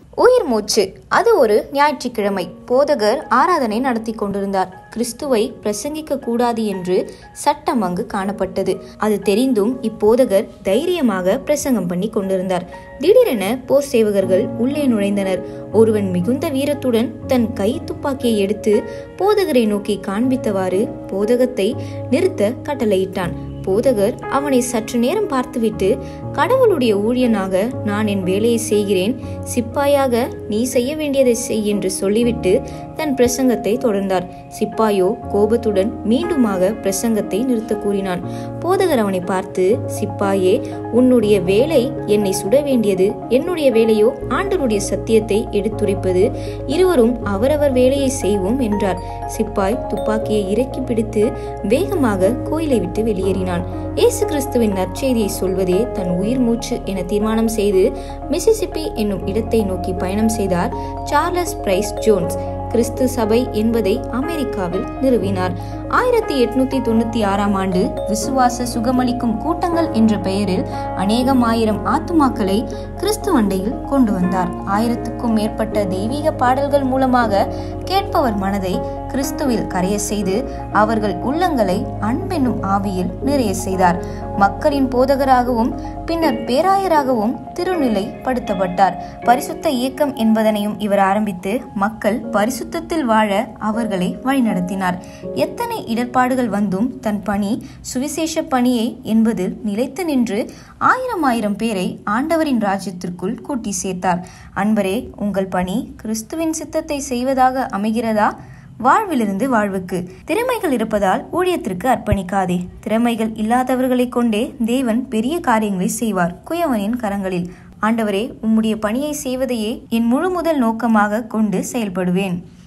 உயிர் மூச்சு அது ஒரு ஞாயிற்றுக்கிழமை போதகர் ஆராதனை நடத்தி கொண்டிருந்தார் கிறிஸ்துவை பிரசங்கிக்க கூடாது என்று சட்டம் அங்கு காணப்பட்டது அது தெரிந்தும் இப்போதகர் தைரியமாக பிரசங்கம் பண்ணி கொண்டிருந்தார் திடீரென போர் சேவகர்கள் உள்ளே நுழைந்தனர் ஒருவன் மிகுந்த வீரத்துடன் தன் கை துப்பாக்கியை எடுத்து போதகரை நோக்கி காண்பித்தவாறு போதகத்தை நிறுத்த கட்டளையிட்டான் போதகர் அவனை சற்று நேரம் பார்த்துவிட்டு கடவுளுடைய ஊழியனாக நான் என் வேலையை செய்கிறேன் சிப்பாயாக நீ செய்ய வேண்டியதை செய் என்று சொல்லிவிட்டு தன் பிரசங்கத்தை தொடர்ந்தார் சிப்பாயோ கோபத்துடன் மீண்டுமாக பிரசங்கத்தை நிறுத்த கூறினான் போதகர் அவனை பார்த்து சிப்பாயே உன்னுடைய வேலை என்னை சுட வேண்டியது என்னுடைய வேலையோ ஆண்டருடைய சத்தியத்தை எடுத்துரைப்பது இருவரும் அவரவர் வேலையை செய்வோம் என்றார் சிப்பாய் துப்பாக்கியை இறக்கி பிடித்து வேகமாக கோயிலை விட்டு வெளியேறினான் இயேசு கிறிஸ்துவின் நற்செய்தியை சொல்வதே தன் உயிர் மூச்சு என தீர்மானம் செய்து மிசிசிப்பி என்னும் இடத்தை நோக்கி பயணம் செய்தார் சார்லஸ் பிரைஸ் ஜோன்ஸ் கிறிஸ்து சபை என்பதை அமெரிக்காவில் நிறுவினார் ஆயிரத்தி எட்நூத்தி தொண்ணூத்தி ஆறாம் ஆண்டு விசுவாச சுகமளிக்கும் கூட்டங்கள் என்ற பெயரில் அநேகம் ஆயிரம் ஆத்துமாக்களை கிறிஸ்து அண்டையில் கொண்டு வந்தார் ஆயிரத்துக்கும் மேற்பட்ட தெய்வீக பாடல்கள் மூலமாக கேட்பவர் மனதை கிறிஸ்துவில் கரைய செய்து அவர்கள் உள்ளங்களை அன்பென்னும் ஆவியில் நிறைய செய்தார் மக்களின் போதகராகவும் பின்னர் பேராயராகவும் திருநிலைப்படுத்தப்பட்டார் பரிசுத்த இயக்கம் என்பதனையும் இவர் ஆரம்பித்து மக்கள் பரிசுத்தத்தில் வாழ அவர்களை வழிநடத்தினார் எத்தனை இடர்பாடுகள் வந்தும் தன் பணி சுவிசேஷ பணியே என்பதில் நிலைத்து நின்று ஆயிரம் ஆயிரம் பேரை ஆண்டவரின் ராஜ்யத்திற்குள் கூட்டி சேர்த்தார் அன்பரே உங்கள் பணி கிறிஸ்துவின் சித்தத்தை செய்வதாக அமைகிறதா வாழ்விலிருந்து வாழ்வுக்கு திறமைகள் இருப்பதால் ஊழியத்திற்கு அர்ப்பணிக்காதே திறமைகள் இல்லாதவர்களை கொண்டே தேவன் பெரிய காரியங்களை செய்வார் குயவனின் கரங்களில் ஆண்டவரே உம்முடைய பணியை செய்வதையே என் முழு முதல் நோக்கமாக கொண்டு செயல்படுவேன்